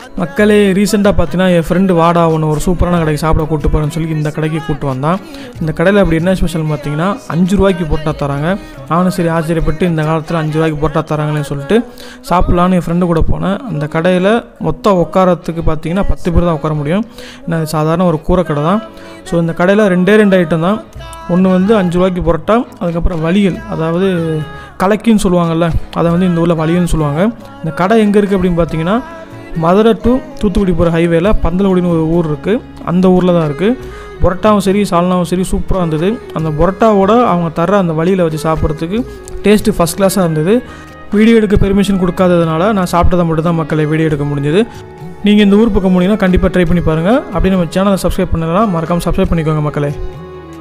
மக்களே ரீசெண்டாக பார்த்தீங்கன்னா என் ஃப்ரெண்டு வாடா ஒன்று ஒரு சூப்பரான கடைக்கு சாப்பிட கூட்டு போகிறேன்னு சொல்லி இந்த கடைக்கு கூட்டு வந்தான் இந்த கடையில் அப்படி என்ன ஸ்பெஷல் பார்த்தீங்கன்னா அஞ்சு ரூபாய்க்கு போட்டா தராங்க நானும் சரி ஆச்சரியப்பட்டு இந்த காலத்தில் அஞ்சு ரூபாய்க்கு போட்டா தராங்களேன்னு சொல்லிட்டு சாப்பிட்லான்னு என் ஃப்ரெண்டு கூட போனேன் அந்த கடையில் மொத்தம் உட்காரத்துக்கு பார்த்தீங்கன்னா பத்து பேர் தான் உட்கார முடியும் ஏன்னா இது சாதாரண ஒரு கூரை கடை தான் ஸோ இந்த கடையில் ரெண்டே ரெண்டு ஐட்டம் தான் ஒன்று வந்து அஞ்சு ரூபாய்க்கு புரோட்டா அதுக்கப்புறம் வலியல் அதாவது கலக்கின்னு சொல்லுவாங்கல்ல அதை வந்து இந்த ஊரில் வலியல்னு சொல்லுவாங்க இந்த கடை எங்கே இருக்குது அப்படின்னு பார்த்தீங்கன்னா மதுரை டு தூத்துக்குடி போகிற ஹைவேல பந்தலகுடின்னு ஒரு ஊர் இருக்குது அந்த ஊரில் தான் இருக்குது புரோட்டாவும் சரி சால்னாவும் சரி சூப்பராக இருந்தது அந்த புரோட்டாவோட அவங்க தர அந்த வழியில் வச்சு சாப்பிட்றதுக்கு டேஸ்ட்டு ஃபஸ்ட் கிளாஸாக இருந்தது வீடியோ எடுக்க பெர்மிஷன் கொடுக்காததுனால நான் சாப்பிட்டதை மட்டும் தான் மக்களை வீடியோ எடுக்க முடிஞ்சது நீங்கள் இந்த ஊர் பக்கம் போனீங்கன்னா கண்டிப்பாக ட்ரை பண்ணி பாருங்கள் அப்படி நம்ம சேனலை சப்ஸ்கிரைப் பண்ணலாம் மறக்காமல் சப்ஸ்கிரைப் பண்ணிக்கோங்க மக்களே